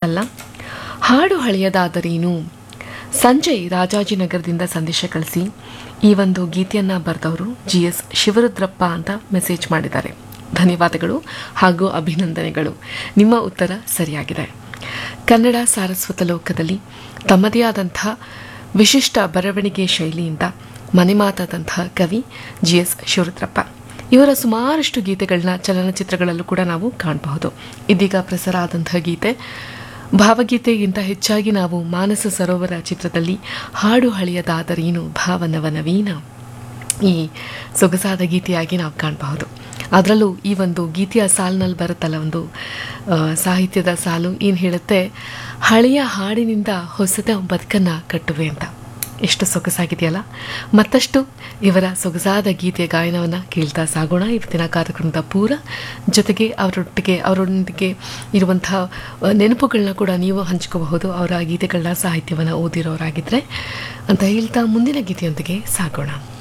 ಅಲ್ಲ ಹಾಡು ಹಳೆಯದಾದರೇನು ಸಂಜಯ್ ರಾಜಾಜಿನಗರದಿಂದ ಸಂದೇಶ ಕಳಿಸಿ ಈ ಒಂದು ಗೀತೆಯನ್ನು ಬರೆದವರು ಜಿ ಎಸ್ ಶಿವರುದ್ರಪ್ಪ ಅಂತ ಮೆಸೇಜ್ ಮಾಡಿದ್ದಾರೆ ಧನ್ಯವಾದಗಳು ಹಾಗೂ ಅಭಿನಂದನೆಗಳು ನಿಮ್ಮ ಉತ್ತರ ಸರಿಯಾಗಿದೆ ಕನ್ನಡ ಸಾರಸ್ವತ ಲೋಕದಲ್ಲಿ ತಮ್ಮದೇ ಆದಂಥ ವಿಶಿಷ್ಟ ಬರವಣಿಗೆ ಶೈಲಿಯಿಂದ ಮನೆಮಾತಾದಂತಹ ಕವಿ ಜಿ ಎಸ್ ಶಿವರುದ್ರಪ್ಪ ಇವರ ಸುಮಾರಷ್ಟು ಗೀತೆಗಳನ್ನ ಚಲನಚಿತ್ರಗಳಲ್ಲೂ ಕೂಡ ನಾವು ಕಾಣಬಹುದು ಇದೀಗ ಪ್ರಸಾರ ಆದಂತಹ ಗೀತೆ ಭಾವಗೀತೆಗಿಂತ ಹೆಚ್ಚಾಗಿ ನಾವು ಮಾನಸ ಸರೋವರ ಚಿತ್ರದಲ್ಲಿ ಹಾಡು ಹಳೆಯದಾದರೇನು ಭಾವನವ ನವೀನ ಈ ಸೊಗಸಾದ ಗೀತೆಯಾಗಿ ನಾವು ಕಾಣಬಹುದು ಅದರಲ್ಲೂ ಈ ಒಂದು ಗೀತೆಯ ಸಾಲಿನಲ್ಲಿ ಬರುತ್ತಲ್ಲ ಒಂದು ಆ, ಸಾಹಿತ್ಯದ ಸಾಲು ಏನು ಹೇಳುತ್ತೆ ಹಳೆಯ ಹಾಡಿನಿಂದ ಹೊಸದ ಬದುಕನ್ನು ಕಟ್ಟುವೆ ಅಂತ ಎಷ್ಟು ಸೊಗಸಾಗಿದೆಯಲ್ಲ ಮತ್ತಷ್ಟು ಇವರ ಸೊಗಸಾದ ಗೀತೆಯ ಗಾಯನವನ್ನು ಕೇಳ್ತಾ ಸಾಗೋಣ ಇವತ್ತಿನ ಕಾರ್ಯಕ್ರಮದ ಪೂರ ಜೊತೆಗೆ ಅವರೊಟ್ಟಿಗೆ ಅವರೊಂದಿಗೆ ಇರುವಂತಹ ಆ, ನೆನಪುಗಳನ್ನ ಕೂಡ ನೀವು ಹಂಚ್ಕೋಬಹುದು ಅವರ ಗೀತೆಗಳನ್ನ ಸಾಹಿತ್ಯವನ್ನು ಓದಿರೋರಾಗಿದ್ದರೆ ಅಂತ ಹೇಳ್ತಾ ಮುಂದಿನ ಗೀತೆಯೊಂದಿಗೆ ಸಾಗೋಣ